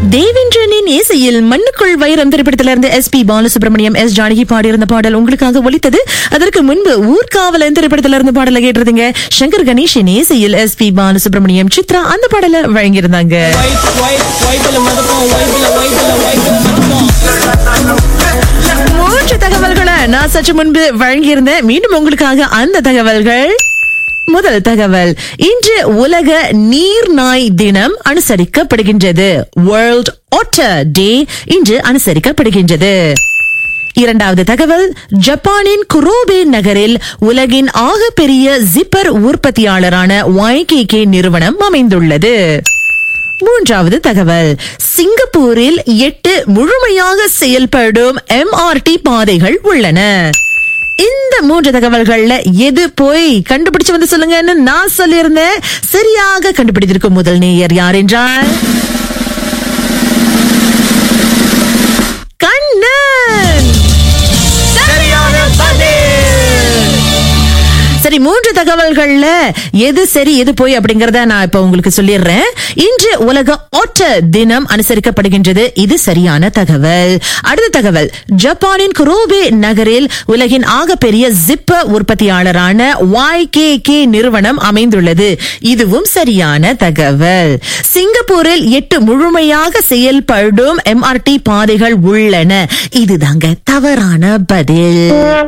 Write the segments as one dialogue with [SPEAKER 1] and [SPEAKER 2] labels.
[SPEAKER 1] தேவேந்திரனின் இசையில் மண்ணுக்குள் வைரம் திரைப்படத்திலிருந்து S P Balasubrahmanyam S Janaki பாடியிருந்த பாடல் உங்களுக்காக ஒலித்தது அதற்கு முன்பு ஊர்காவலன் திரைப்படத்திலிருந்து பாடலை கேட்டிருந்தீங்க சங்கர் கணேஷின் இசையில் எஸ் பி பாலசுப்ரமணியம் சித்ரா அந்த பாடலை வழங்கியிருந்தாங்க மூன்று தகவல்களை நான் சற்று முன்பு வழங்கியிருந்தேன் மீண்டும் உங்களுக்காக அந்த தகவல்கள் முதல் தகவல் இன்று உலக நீர்நாய் தினம் அனுசரிக்கப்படுகின்றது வேர்ல்ட் ஒட்டர் டே இன்று அனுசரிக்கப்படுகின்றது இரண்டாவது தகவல் ஜப்பானின் குரோபே நகரில் உலகின் ஆகப்பெரிய ஜிப்பர் உற்பத்தியாளரான YKK நிறுவனம் அமைந்துள்ளது மூன்றாவது தகவல் சிங்கப்பூரில் எட்டு முழுமையாக செயல்படும் எம்ஆர்டி பாதைகள் உள்ளன இந்த மூன்று தகவல்கள்ல எது போய் கண்டுபிடிச்சு வந்து சொல்லுங்கன்னு நான் சொல்லியிருந்தேன் சரியாக கண்டுபிடித்திருக்கும் முதல் நேயர் யார் என்றால் கண்ணன் சரி மூன்று தகவல்கள்ல எது சரி எது போய் அப்படிங்கறத நான் இப்ப உங்களுக்கு சொல்லிடுறேன் இன்று உலக ஓட்ட தினம் அனுசரிக்கப்படுகின்றது இது சரியான தகவல் அடுத்த தகவல் ஜப்பானின் குரோபே நகரில் உலகின் ஆகப்பெரிய ஜிப்ப உற்பத்தியாளரான YKK நிறுவனம் அமைந்துள்ளது இதுவும் சரியான தகவல் சிங்கப்பூரில் எட்டு முழுமையாக செயல்படும் எம்ஆர்டி பாதைகள் உள்ளன இதுதாங்க தவறான பதில்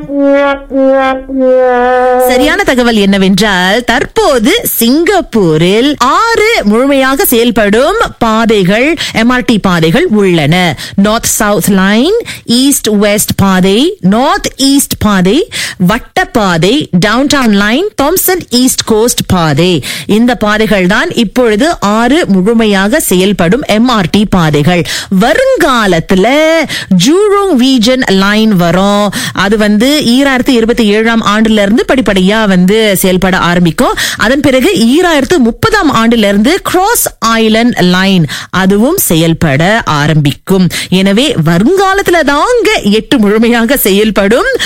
[SPEAKER 1] சரியான தகவல் என்னவென்றால் தற்போது சிங்கப்பூரில் ஆறு முழுமையாக செயல்படும் பாதைகள் எம்ஆர்டி பாதைகள் உள்ளன north south line east west பாதை நார்த் ஈஸ்ட் பாதை வட்ட பாதை downtown line Thomson east coast பாதை இந்த பாதைகள் தான் இப்பொழுது ஆறு முழுமையாக செயல்படும் எம்ஆர்டி பாதைகள் வருங்காலத்துல ஜூரோங் ரீஜன் லைன் வரும் அது வந்து ஈராயிரத்தி இருபத்தி ஏழாம் ஆண்டுல இருந்து படிப்படியா வந்து செயல்பட ஆரம்பிக்கும் அதன் பிறகு ஈராயிரத்து முப்பதாம் ஆண்டுல இருந்து கிராஸ் ஐலண்ட் லைன் அதுவும் செயல்பட ஆரம்பிக்கும் எனவே வருங்காலத்துல தாங்க எட்டு முழுமையாக செயல்படும்